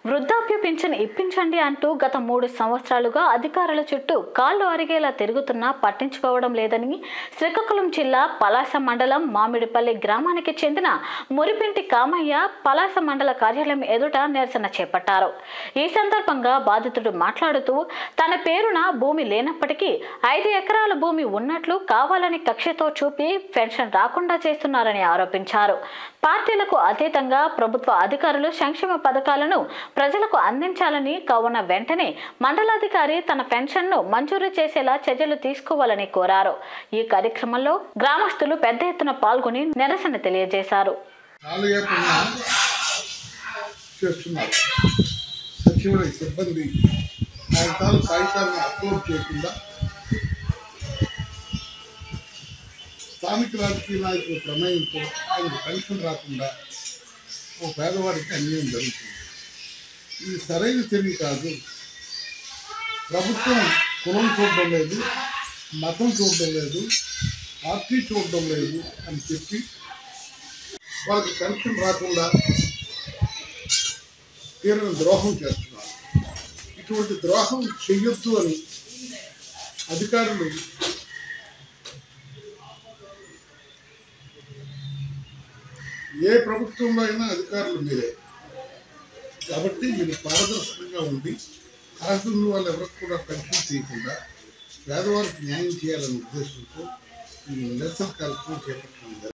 వృద్ధాప్య పింఛన్ ఇప్పించండి అంటూ గత మూడు సంవత్సరాలుగా అధికారుల చుట్టూ కాళ్ళు అరిగేలా తిరుగుతున్నా పట్టించుకోవడం లేదని శ్రీకాకుళం జిల్లా పలాస మండలం మామిడిపల్లి గ్రామానికి చెందిన మురిపింటి కామయ్య పలాస మండల కార్యాలయం ఎదుట నిరసన చేపట్టారు ఈ సందర్భంగా బాధితుడు మాట్లాడుతూ తన పేరున భూమి లేనప్పటికీ ఐదు ఎకరాల భూమి ఉన్నట్లు కావాలని కక్షతో చూపి పెన్షన్ రాకుండా చేస్తున్నారని ఆరోపించారు పార్టీలకు అతీతంగా ప్రభుత్వ అధికారులు సంక్షేమ పథకాలను ప్రజలకు అందించాలని కావున వెంటనే మండలాధికారి తన పెన్షన్ను మంజూరు చేసేలా చర్యలు తీసుకోవాలని కోరారు ఈ కార్యక్రమంలో గ్రామస్తులు పెద్ద ఎత్తున పాల్గొని నిరసన తెలియజేశారు కాలయాపన చేస్తున్నారు సచివాలయ సిబ్బంది కాగితాలు కాగితాలను అప్లోడ్ చేయకుండా స్థానిక రాజకీయ నాయకుల ప్రమేయంతో ఆయనకు పెన్షన్ రాకుండా ఓ పేదవాడికి అన్యాయం జరుగుతుంది ఇది సరైన చర్య కాదు ప్రభుత్వం కులం చూడడం లేదు మతం చూడడం లేదు పార్టీ చూడడం లేదు అని చెప్పి వాళ్ళకి పెన్షన్ రాకుండా తీరని ద్రోహం చేస్తున్నారు ఇటువంటి ద్రోహం చెయ్యొద్దు అని అధికారులు ఏ ప్రభుత్వంలో అయినా అధికారులు మీరే కాబట్టి మీరు పారదర్శకంగా ఉండి అర్హత ఉన్న వాళ్ళు ఎవరికి కూడా పెన్షన్ తీయకుండా పేదవారికి న్యాయం చేయాలనే ఉద్దేశంతో ఈ నిరసన కార్యక్రమం చేపట్టడం జరిగింది